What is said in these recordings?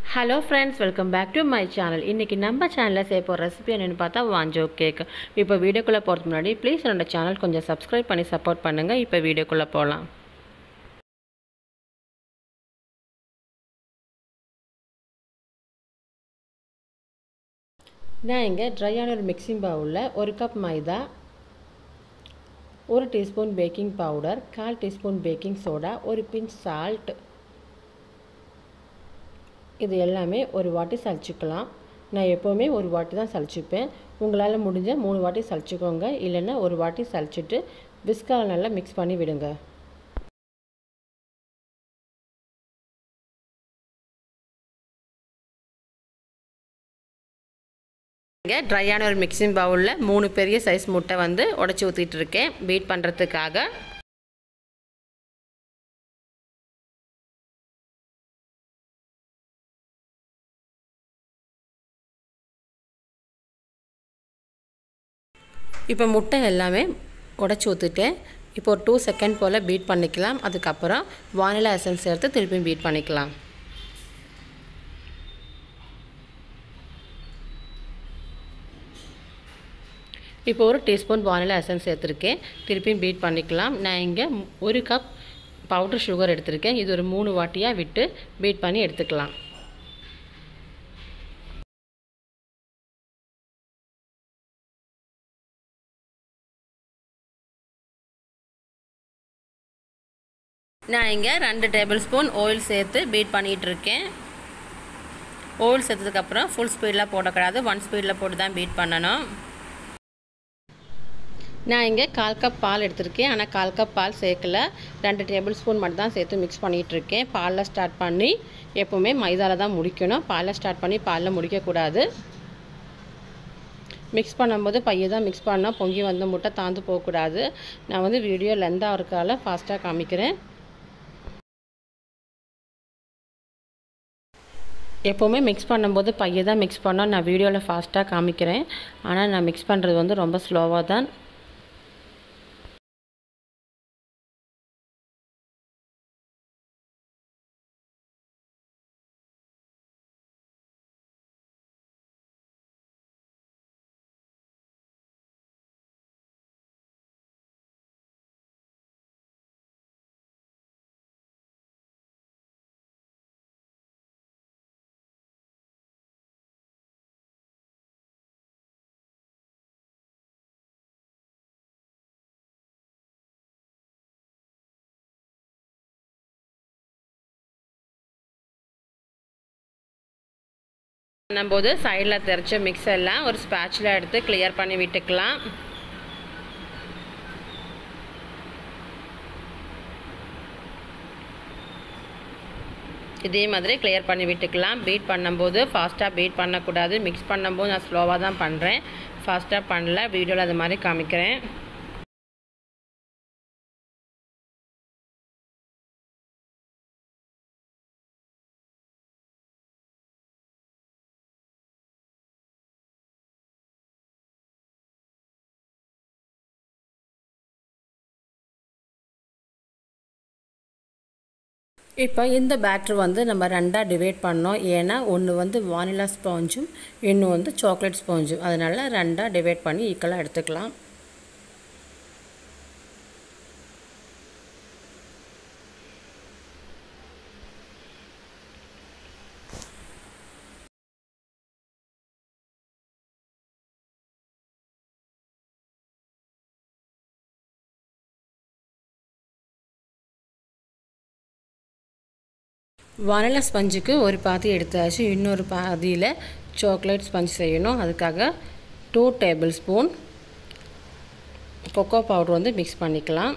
hello friends welcome back to my channel இன்றைக்கி நம்ம சேனலில் செய்ய போகிற ரெசிபி என்னென்னு பார்த்தா வாஞ்சோ கேக் இப்போ வீடியோக்குள்ளே போகிறதுக்கு முன்னாடி ப்ளீஸ் என்னோட சேனல் கொஞ்சம் சப்ஸ்கிரைப் பண்ணி சப்போர்ட் பண்ணுங்கள் இப்போ வீடியோக்குள்ளே போகலாம் நான் இங்கே ட்ரையான ஒரு மிக்சிங் பவுலில் ஒரு கப் மைதா ஒரு டீஸ்பூன் பேக்கிங் பவுடர் கால் டீஸ்பூன் பேக்கிங் சோடா ஒரு பிஞ்ச் சால்ட் இது எல்லாமே ஒரு வாட்டி சளிச்சிக்கலாம் நான் எப்போவுமே ஒரு வாட்டி தான் சளிச்சிப்பேன் உங்களால் முடிஞ்ச மூணு வாட்டி சளிச்சிக்கோங்க இல்லைன்னா ஒரு வாட்டி சளிச்சிட்டு பிஸ்கால் நல்லா மிக்ஸ் பண்ணி விடுங்க இங்கே ட்ரையான ஒரு மிக்சிங் பவுலில் மூணு பெரிய சைஸ் முட்டை வந்து உடச்சி ஊற்றிட்டு இருக்கேன் பீட் பண்ணுறதுக்காக இப்போ முட்டை எல்லாமே உடச்சி ஊற்றிட்டேன் இப்போ ஒரு டூ செகண்ட் போல் பீட் பண்ணிக்கலாம் அதுக்கப்புறம் வானிலா எசன்ஸ் எடுத்து திருப்பியும் பீட் பண்ணிக்கலாம் இப்போ ஒரு டீஸ்பூன் வானிலா எசன்ஸ் சேர்த்துருக்கேன் திருப்பியும் பீட் பண்ணிக்கலாம் நான் இங்கே ஒரு கப் பவுடர் சுகர் எடுத்திருக்கேன் இது ஒரு மூணு வாட்டியாக விட்டு பீட் பண்ணி எடுத்துக்கலாம் நான் இங்கே ரெண்டு டேபிள் ஸ்பூன் ஆயில் சேர்த்து பீட் பண்ணிகிட்ருக்கேன் ஆயில் சேர்த்ததுக்கப்புறம் ஃபுல் ஸ்பீடில் போடக்கூடாது ஒன் ஸ்பீடில் போட்டு தான் பீட் பண்ணணும் நான் இங்கே கால் கப் பால் எடுத்திருக்கேன் ஆனால் கால் கப் பால் சேர்க்கல ரெண்டு டேபிள் ஸ்பூன் மட்டும் தான் சேர்த்து மிக்ஸ் பண்ணிகிட்ருக்கேன் பாலில் ஸ்டார்ட் பண்ணி எப்போவுமே மைதாவில் தான் முடிக்கணும் பாலில் ஸ்டார்ட் பண்ணி பாலில் முடிக்கக்கூடாது மிக்ஸ் பண்ணும்போது பைய தான் மிக்ஸ் பண்ணால் பொங்கி வந்த முட்டை தாந்து போகக்கூடாது நான் வந்து வீடியோ லென்த்தாக இருக்கால ஃபாஸ்ட்டாக காமிக்கிறேன் எப்போவுமே மிக்ஸ் பண்ணும்போது பைய தான் மிக்ஸ் பண்ணோம் நான் வீடியோவில் ஃபாஸ்ட்டாக காமிக்கிறேன் ஆனால் நான் மிக்ஸ் பண்ணுறது வந்து ரொம்ப ஸ்லோவாக தான் பண்ணும்போது சைடில் தெரிச்ச மிக்ஸ் எல்லாம் ஒரு ஸ்பேச்சில் எடுத்து கிளியர் பண்ணி விட்டுக்கலாம் இதே மாதிரி கிளியர் பண்ணி விட்டுக்கலாம் பீட் பண்ணும்போது ஃபாஸ்ட்டாக பீட் பண்ணக்கூடாது மிக்ஸ் பண்ணும்போது நான் ஸ்லோவாக தான் பண்ணுறேன் ஃபாஸ்ட்டாக பண்ணல வீடியோவில் அது மாதிரி காமிக்கிறேன் இப்போ இந்த பேட்ரு வந்து நம்ம ரெண்டாக டிவைட் பண்ணோம் ஏன்னா ஒன்று வந்து வானிலா ஸ்பாஞ்சும் இன்னும் வந்து சாக்லேட் ஸ்பாஞ்சும் அதனால் ரெண்டாக டிவைட் பண்ணி ஈக்குவலாக எடுத்துக்கலாம் வானிலா ஸ்பஞ்சுக்கு ஒரு பாதி எடுத்தாச்சு இன்னொரு பாதியில் சாக்லேட் ஸ்பஞ்ச் செய்யணும் அதுக்காக two tablespoon cocoa powder வந்து மிக்ஸ் பண்ணிக்கலாம்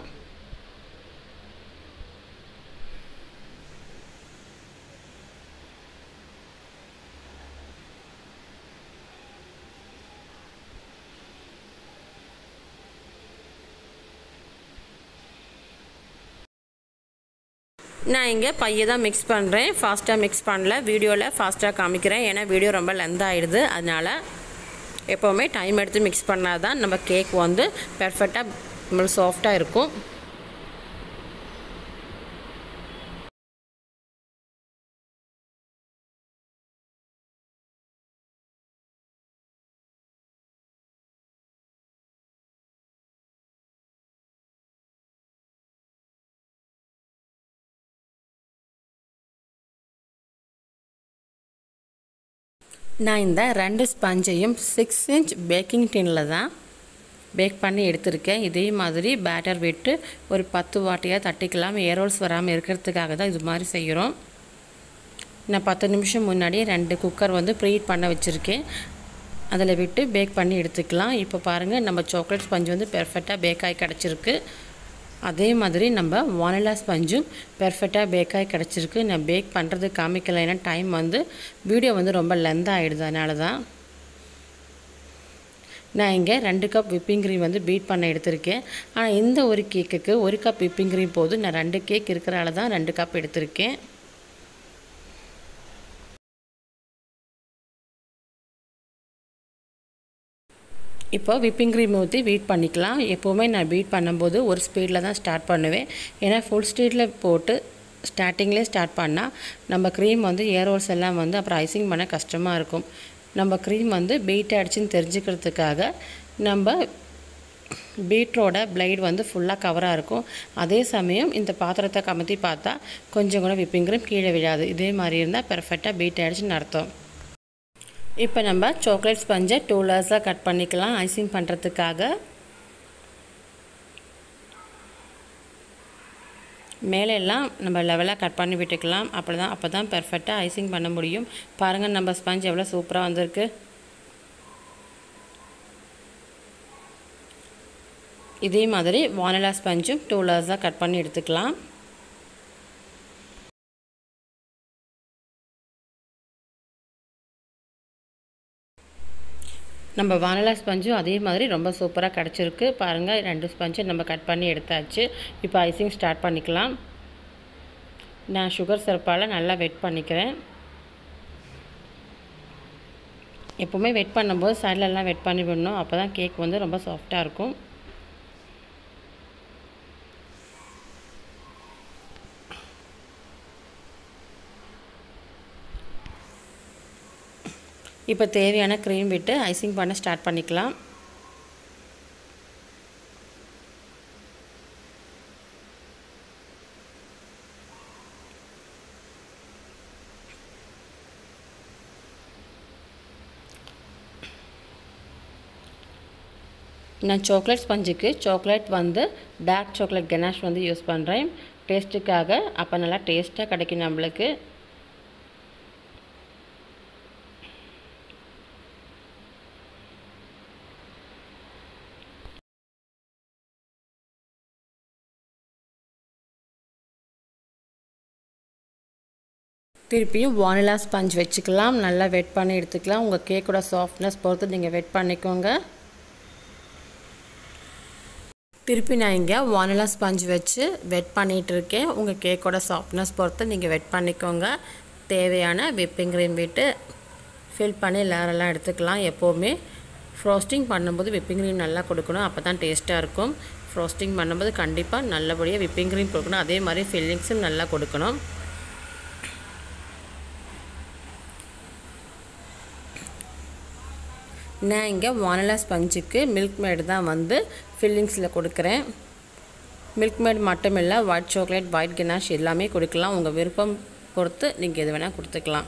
நான் இங்கே பைய தான் மிக்ஸ் பண்ணுறேன் ஃபாஸ்ட்டாக மிக்ஸ் பண்ணல வீடியோவில் ஃபாஸ்ட்டாக காமிக்கிறேன் ஏன்னா வீடியோ ரொம்ப லென்த் ஆகிடுது அதனால் எப்போவுமே டைம் எடுத்து மிக்ஸ் பண்ணால் தான் நம்ம கேக் வந்து பெர்ஃபெக்டாக நம்மளுக்கு சாஃப்டாக இருக்கும் நான் இந்த ரெண்டு ஸ்பஞ்சையும் சிக்ஸ் இன்ச் பேக்கிங் டின்னில் தான் பேக் பண்ணி எடுத்திருக்கேன் இதே மாதிரி பேட்டர் விட்டு ஒரு பத்து வாட்டியாக தட்டிக்கலாம் ஏரோல்ஸ் வராமல் இருக்கிறதுக்காக தான் இது மாதிரி செய்கிறோம் நான் பத்து நிமிஷம் முன்னாடி ரெண்டு குக்கர் வந்து ப்ரீட் பண்ண வச்சுருக்கேன் அதில் விட்டு பேக் பண்ணி எடுத்துக்கலாம் இப்போ பாருங்கள் நம்ம சாக்லேட் ஸ்பஞ்ச் வந்து பெர்ஃபெக்டாக பேக் ஆகி கிடச்சிருக்கு அதே மாதிரி நம்ம வானிலா ஸ்பஞ்சும் பெர்ஃபெக்டாக பேக் ஆகி கிடச்சிருக்கு நான் பேக் பண்ணுறது காமிக்கல ஏன்னா டைம் வந்து வீடியோ வந்து ரொம்ப லென்த் ஆகிடுது அதனால தான் நான் இங்கே ரெண்டு கப் விப்பிங் க்ரீம் வந்து பீட் பண்ண எடுத்திருக்கேன் ஆனால் இந்த ஒரு கேக்குக்கு ஒரு கப் விப்பிங் க்ரீம் போதும் நான் ரெண்டு கேக் இருக்கிறனால தான் ரெண்டு கப் எடுத்திருக்கேன் இப்போ விப்பிங் க்ரீம் ஊற்றி பீட் பண்ணிக்கலாம் எப்போவுமே நான் பீட் பண்ணும்போது ஒரு ஸ்பீடில் தான் ஸ்டார்ட் பண்ணுவேன் ஏன்னா ஃபுல் ஸ்பீடில் போட்டு ஸ்டார்டிங்லேயே ஸ்டார்ட் பண்ணால் நம்ம க்ரீம் வந்து ஏரோல்ஸ் எல்லாம் வந்து அப்புறம் ஐசிங் பண்ண கஷ்டமாக இருக்கும் நம்ம க்ரீம் வந்து பீட் ஆகிடுச்சின்னு தெரிஞ்சுக்கிறதுக்காக நம்ம பீட்ரோட பிளைட் வந்து ஃபுல்லாக கவராக இருக்கும் அதே சமயம் இந்த பாத்திரத்தை கமத்தி பார்த்தா கொஞ்சம் கூட விப்பிங் க்ரீம் கீழே விழாது இதே மாதிரி இருந்தால் பெர்ஃபெக்டாக பீட் ஆகிடுச்சின்னு அர்த்தம் இப்போ நம்ம சாக்லேட் ஸ்பஞ்சை டூ லேர்ஸாக கட் பண்ணிக்கலாம் ஐசிங் பண்ணுறதுக்காக மேலே எல்லாம் நம்ம லெவலாக கட் பண்ணி விட்டுக்கலாம் அப்படி தான் அப்போ தான் பெர்ஃபெக்டாக ஐசிங் பண்ண முடியும் பாருங்கள் நம்ம ஸ்பஞ்ச் எவ்வளோ சூப்பராக வந்திருக்கு இதே மாதிரி வானிலா ஸ்பஞ்சும் டூ லேர்ஸாக கட் பண்ணி எடுத்துக்கலாம் நம்ம வானிலா ஸ்பஞ்சும் அதே மாதிரி ரொம்ப சூப்பராக கிடச்சிருக்கு பாருங்கள் ரெண்டு ஸ்பஞ்சும் நம்ம கட் பண்ணி எடுத்தாச்சு இப்போ ஐசிங் ஸ்டார்ட் பண்ணிக்கலாம் நான் சுகர் சிரப்பால் நல்லா வெட் பண்ணிக்கிறேன் எப்போவுமே வெட் பண்ணும்போது சைட்லலாம் வெட் பண்ணி விடணும் அப்போ தான் கேக் வந்து ரொம்ப சாஃப்டாக இருக்கும் இப்போ தேவையான க்ரீம் விட்டு ஐசிங் பண்ண ஸ்டார்ட் பண்ணிக்கலாம் நான் சாக்லேட் ஸ்பஞ்சுக்கு சாக்லேட் வந்து டார்க் சாக்லேட் கனாஷ் வந்து யூஸ் பண்ணுறேன் டேஸ்ட்டுக்காக அப்போ நல்லா டேஸ்ட்டாக கிடைக்கும் நம்மளுக்கு திருப்பியும் வானிலா ஸ்பஞ்ச் வச்சுக்கலாம் நல்லா வெட் பண்ணி எடுத்துக்கலாம் உங்கள் கேக்கோட சாஃப்ட்னஸ் பொறுத்து நீங்கள் வெட் பண்ணிக்கோங்க திருப்பி நான் இங்கே வானிலா ஸ்பஞ்ச் வச்சு வெட் பண்ணிகிட்டு இருக்கேன் உங்கள் கேக்கோட சாஃப்ட்னஸ் பொறுத்து நீங்கள் வெட் பண்ணிக்கோங்க தேவையான விப்பிங் க்ரீம் விட்டு ஃபில் பண்ணி லேரெல்லாம் எடுத்துக்கலாம் எப்போவுமே ஃப்ரோஸ்டிங் பண்ணும்போது விப்பிங் க்ரீம் நல்லா கொடுக்கணும் அப்போ தான் டேஸ்ட்டாக இருக்கும் ஃப்ரோஸ்டிங் பண்ணும்போது கண்டிப்பாக நல்லபடியாக விப்பிங் க்ரீம் கொடுக்கணும் அதே மாதிரி ஃபில்லிங்ஸும் நல்லா கொடுக்கணும் நான் இங்கே வானிலா ஸ்பஞ்சுக்கு மில்க் மேடு தான் வந்து ஃபில்லிங்ஸில் கொடுக்குறேன் மில்க் மேட் மட்டும் இல்லை ஒயிட் சாக்லேட் ஒயிட் கினாஷ் எல்லாமே கொடுக்கலாம் உங்கள் விருப்பம் பொறுத்து நீங்கள் எது வேணால் கொடுத்துக்கலாம்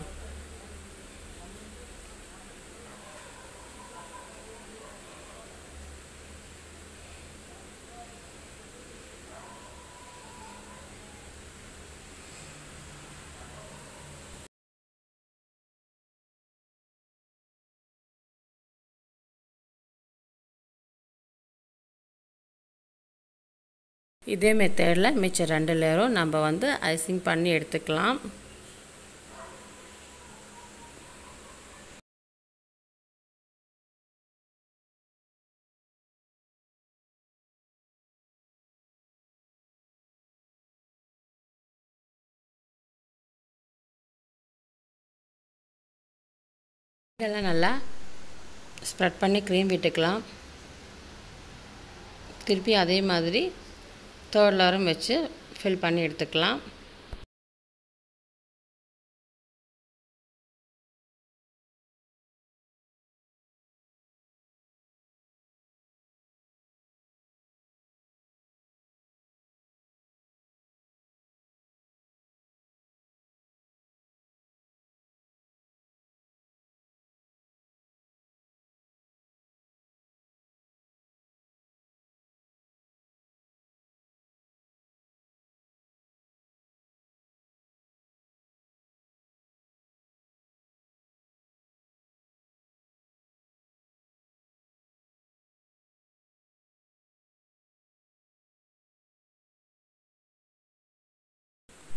இதே மெத்தடில் மிச்சம் ரெண்டு லேயரும் நம்ம வந்து ஐசிங் பண்ணி எடுத்துக்கலாம் இதெல்லாம் நல்லா ஸ்ப்ரெட் பண்ணி க்ரீம் விட்டுக்கலாம் திருப்பி அதே மாதிரி தேர்ட் லேயரும் வச்சு ஃபில் பண்ணி எடுத்துக்கலாம்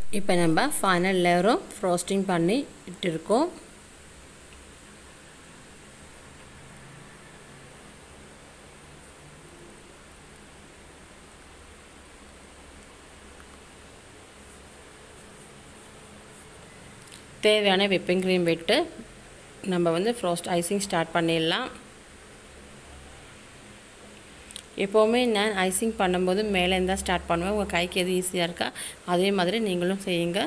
இப்போ நம்ம ஃபைனல் லேயரும் ஃப்ரோஸ்டிங் பண்ணி இட்டிருக்கோம் தேவையான விப்பிங் க்ரீம் விட்டு நம்ம வந்து ஃப்ரோஸ்ட் ஐசிங் ஸ்டார்ட் பண்ணிடலாம் எப்போவுமே நான் ஐசிங் பண்ணும்போது மேலேருந்து தான் ஸ்டார்ட் பண்ணுவேன் உங்கள் கைக்கு எது ஈஸியாக இருக்கா அதே மாதிரி நீங்களும் செய்யுங்க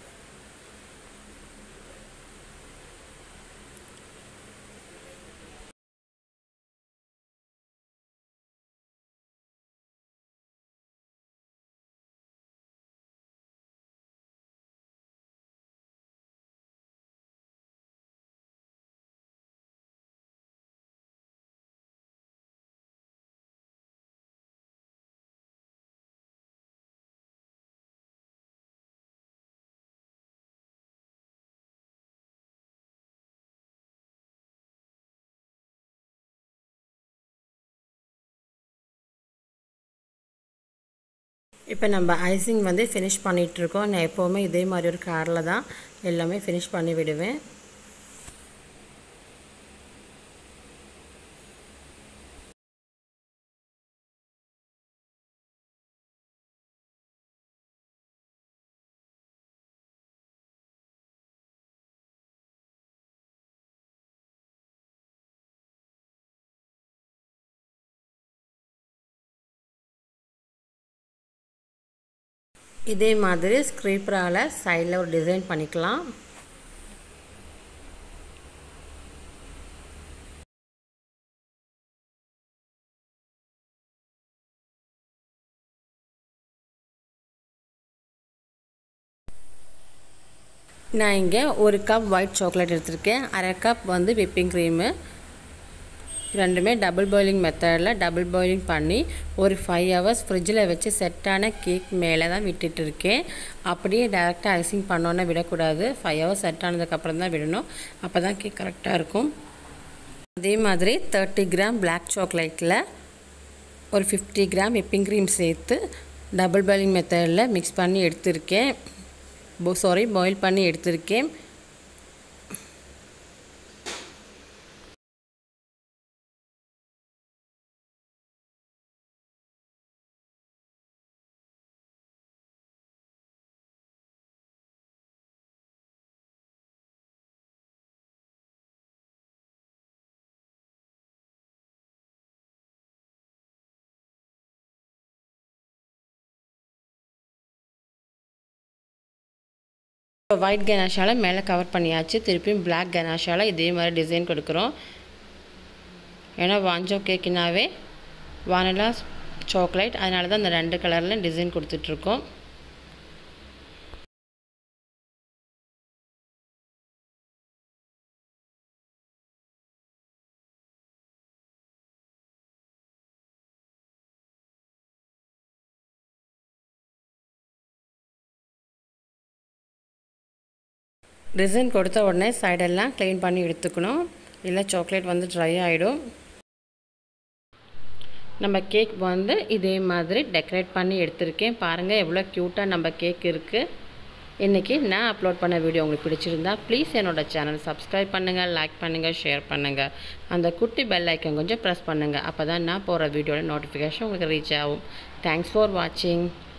இப்போ நம்ம ஐசிங் வந்து ஃபினிஷ் பண்ணிகிட்ருக்கோம் நான் எப்போவுமே இதே மாதிரி ஒரு காரில் தான் எல்லாமே ஃபினிஷ் பண்ணி விடுவேன் இதே மாதிரி ஸ்க்ரீப்பரால் சைடில் ஒரு டிசைன் பண்ணிக்கலாம் நான் இங்கே ஒரு கப் ஒயிட் சாக்லேட் எடுத்திருக்கேன் அரை கப் வந்து விப்பிங் க்ரீமு ரெண்டுமே டபுள் பாயிலிங் மெத்தடில் டபுள் பாயிலிங் பண்ணி ஒரு ஃபைவ் ஹவர்ஸ் ஃப்ரிட்ஜில் வச்சு செட்டான கேக் மேலே தான் விட்டுட்டு இருக்கேன் அப்படியே டேரெக்டாக ஐசிங் பண்ணோன்னே விடக்கூடாது ஃபைவ் ஹவர்ஸ் செட் ஆனதுக்கப்புறம் தான் விடணும் அப்போ தான் கேக் கரெக்டாக இருக்கும் அதே மாதிரி தேர்ட்டி கிராம் பிளாக் சாக்லேட்டில் ஒரு ஃபிஃப்டி கிராம் விப்பிங் க்ரீம் சேர்த்து டபுள் பாயிலிங் மெத்தடில் மிக்ஸ் பண்ணி எடுத்திருக்கேன் சாரி பாயில் பண்ணி எடுத்திருக்கேன் இப்போ ஒயிட் கனாஷால் மேலே கவர் பண்ணியாச்சு திருப்பியும் பிளாக் கனாஷால் இதே மாதிரி டிசைன் கொடுக்குறோம் ஏன்னா வாஞ்சோ கேக்குனாவே வானிலா சாக்லேட் அதனால தான் இந்த ரெண்டு கலரில் டிசைன் கொடுத்துட்ருக்கோம் டிசைன் கொடுத்த உடனே சைடெல்லாம் க்ளீன் பண்ணி எடுத்துக்கணும் இல்லை சாக்லேட் வந்து ட்ரை ஆகிடும் நம்ம கேக் வந்து இதே மாதிரி டெக்கரேட் பண்ணி எடுத்திருக்கேன் பாருங்கள் எவ்வளோ க்யூட்டாக நம்ம கேக் இருக்குது இன்றைக்கி நான் அப்லோட் பண்ண வீடியோ உங்களுக்கு பிடிச்சிருந்தா ப்ளீஸ் என்னோடய சேனல் சப்ஸ்கிரைப் பண்ணுங்கள் லைக் பண்ணுங்கள் ஷேர் பண்ணுங்கள் அந்த குட்டி பெல் ஐக்கன் கொஞ்சம் ப்ரெஸ் பண்ணுங்கள் அப்போ தான் நான் போகிற வீடியோட நோட்டிஃபிகேஷன் உங்களுக்கு ரீச் ஆகும் தேங்க்ஸ் ஃபார் வாட்சிங்